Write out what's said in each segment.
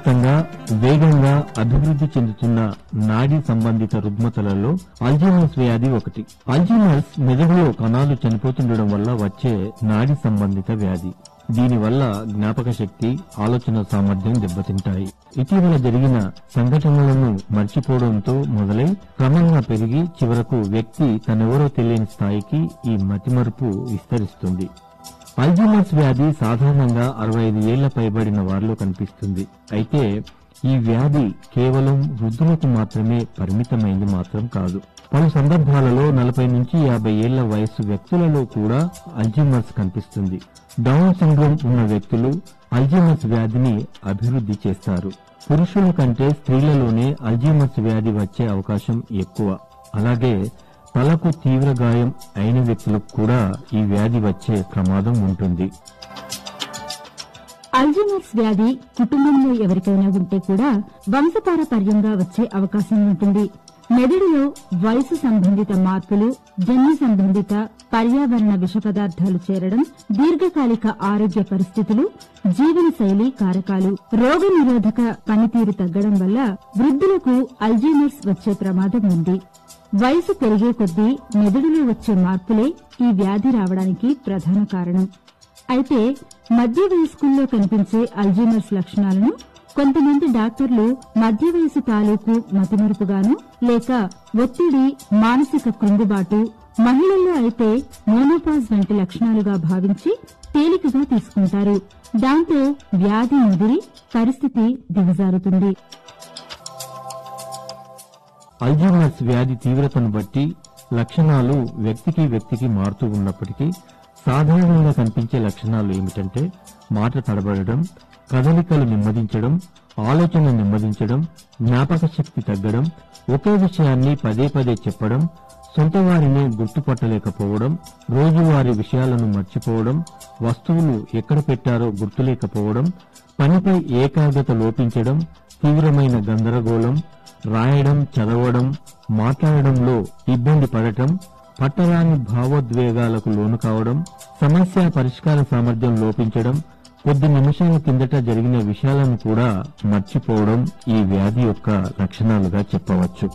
ప్రపంచవ్యాప్తంగా వేగంగా అభివృద్ధి చెందుతున్న నాడీ సంబంధిత రుగ్మతలలో అల్జీమర్స్ వ్యాధి ఒకటి అల్జీమర్స్ మెదడులో కణాలు చనిపోతుండడం వల్ల వచ్చే నాడీ సంబంధిత వ్యాధి దీనివల్ల జ్ఞాపక శక్తి ఆలోచన సామర్థ్యం దెబ్బతింటాయి ఇటీవల జరిగిన సంఘటనలను మర్చిపోవడంతో మొదలై క్రమంగా పెరిగి చివరకు వ్యక్తి తనెవరో తెలియని స్థాయికి ఈ మతిమరుపు విస్తరిస్తుంది అల్జీమర్స్ వ్యాధి సాధారణంగా అరవై ఐదు ఏళ్ల పైబడిన వారిలో కనిపిస్తుంది అయితే ఈ వ్యాధి కేవలం వృద్ధులకు మాత్రమే పరిమితమైంది మాత్రం కాదు పలు సందర్భాలలో నలభై నుంచి యాభై ఏళ్ల వయస్సు వ్యక్తులలో కూడా అల్జీమర్స్ కనిపిస్తుంది డౌన్ సిండ్రోమ్ ఉన్న వ్యక్తులు అల్జీమర్స్ వ్యాధిని అభివృద్ధి చేస్తారు పురుషుల కంటే స్త్రీలలోనే అల్జీమర్స్ వ్యాధి వచ్చే అవకాశం ఎక్కువ అలాగే తలకు తీవ్ర గాయం అయిన వ్యక్తులకు కూడా ఈ వ్యాధి వచ్చే ప్రమాదం ఉంటుంది అల్జీమర్స్ వ్యాధి కుటుంబంలో ఎవరికైనా ఉంటే కూడా వంశపారపర్యంగా వచ్చే అవకాశం ఉంటుంది మెదడులో వయసు సంబంధిత మార్పులు జన్యు సంబంధిత పర్యావరణ విష పదార్థాలు చేరడం దీర్ఘకాలిక ఆరోగ్య పరిస్థితులు జీవనశైలి కారకాలు రోగ నిరోధక పనితీరు తగ్గడం వల్ల వృద్ధులకు అల్జీమర్స్ వచ్చే ప్రమాదం ఉంది వయసు పెరిగే కొద్దీ మెదడులో వచ్చే మార్పులే ఈ వ్యాధి రావడానికి ప్రధాన కారణం అయితే మధ్య వయస్కుల్లో కనిపించే అల్జీమర్స్ లక్షణాలను కొంతమంది డాక్టర్లు మధ్య వయసు తాలూకు మతిమరుపుగాను లేక ఒత్తిడి మానసిక కృంగుబాటు మహిళల్లో అయితే మోనోపాజ్ వంటి లక్షణాలుగా భావించి తేలికగా తీసుకుంటారు దాంతో వ్యాధి ముదిరి పరిస్థితి దిగజారుతుంది అల్జీమర్స్ వ్యాధి తీవ్రతను బట్టి లక్షణాలు వ్యక్తికి వ్యక్తికి మారుతూ ఉన్నప్పటికీ సాధారణంగా కనిపించే లక్షణాలు ఏమిటంటే మాట తడబడడం కదలికలు నెమ్మదించడం ఆలోచన నెమ్మదించడం జ్ఞాపక శక్తి తగ్గడం ఒకే విషయాన్ని పదే పదే చెప్పడం సొంత వారిని గుర్తుపట్టలేకపోవడం రోజువారీ విషయాలను మర్చిపోవడం వస్తువులు ఎక్కడ పెట్టారో గుర్తులేకపోవడం పనిపై ఏకాగ్రత లోపించడం తీవ్రమైన గందరగోళం రాయడం చదవడం మాట్లాడడంలో ఇబ్బంది పడటం పట్టరాని భావోద్వేగాలకు లోను కావడం సమస్య పరిష్కార సామర్థ్యం లోపించడం కొద్ది నిమిషాల కిందట జరిగిన విషయాలను కూడా మర్చిపోవడం ఈ వ్యాధి యొక్క లక్షణాలుగా చెప్పవచ్చు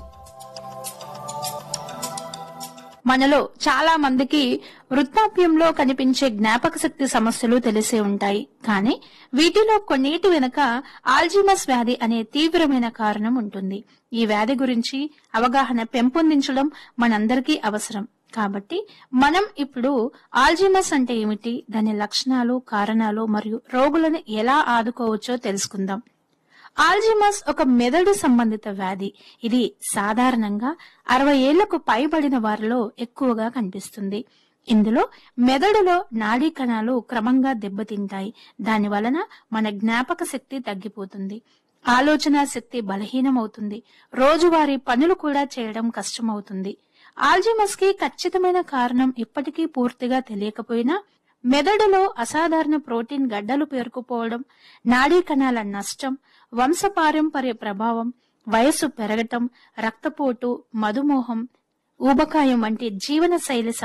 మనలో చాలా మందికి వృద్ధాప్యంలో కనిపించే జ్ఞాపక శక్తి సమస్యలు తెలిసే ఉంటాయి కానీ వీటిలో కొన్నిటి వెనుక ఆల్జీమస్ వ్యాధి అనే తీవ్రమైన కారణం ఉంటుంది ఈ వ్యాధి గురించి అవగాహన పెంపొందించడం మనందరికీ అవసరం కాబట్టి మనం ఇప్పుడు ఆల్జీమస్ అంటే ఏమిటి దాని లక్షణాలు కారణాలు మరియు రోగులను ఎలా ఆదుకోవచ్చో తెలుసుకుందాం ఆల్జిమస్ ఒక మెదడు సంబంధిత వ్యాధి ఇది సాధారణంగా అరవై ఏళ్లకు పైబడిన వారిలో ఎక్కువగా కనిపిస్తుంది ఇందులో మెదడులో నాడీ కణాలు క్రమంగా దెబ్బతింటాయి దాని వలన మన జ్ఞాపక శక్తి తగ్గిపోతుంది ఆలోచన శక్తి బలహీనమవుతుంది రోజువారీ పనులు కూడా చేయడం కష్టమవుతుంది ఆల్జిమస్ కి ఖచ్చితమైన కారణం ఇప్పటికీ పూర్తిగా తెలియకపోయినా మెదడులో అసాధారణ ప్రోటీన్ గడ్డలు పేరుకుపోవడం నాడీ కణాల నష్టం వంశపారంపర్య ప్రభావం వయస్సు పెరగటం రక్తపోటు మధుమోహం ఊబకాయం వంటి జీవన శైలి